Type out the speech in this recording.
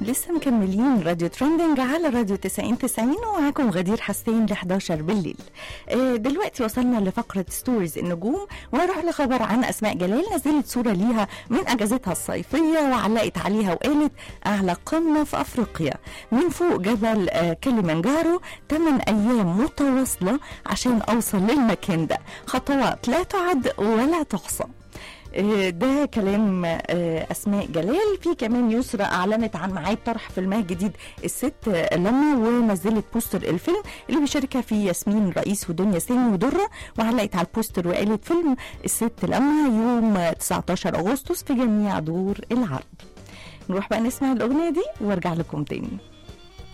لسه مكملين راديو ترندنج على راديو 90 90 ومعاكم غدير حسين ل 11 بالليل آه، دلوقتي وصلنا لفقرة ستوريز النجوم وهروح لخبر عن أسماء جلال نزلت صورة ليها من أجازتها الصيفية وعلقت عليها وقالت أعلى قمة في أفريقيا من فوق جبل آه، كليمانجارو 8 أيام متواصلة عشان أوصل للمكان ده خطوات لا تعد ولا تحصى آه، ده كلام آه، اسماء جلال في كمان يسرى اعلنت عن ميعاد طرح فيلمها الجديد الست آه، لما ونزلت بوستر الفيلم اللي بيشاركها فيه ياسمين رئيس ودنيا سامي ودره وعلقت على البوستر وقالت فيلم الست لما يوم آه، 19 اغسطس في جميع دور العرض نروح بقى نسمع الاغنيه دي وارجع لكم تاني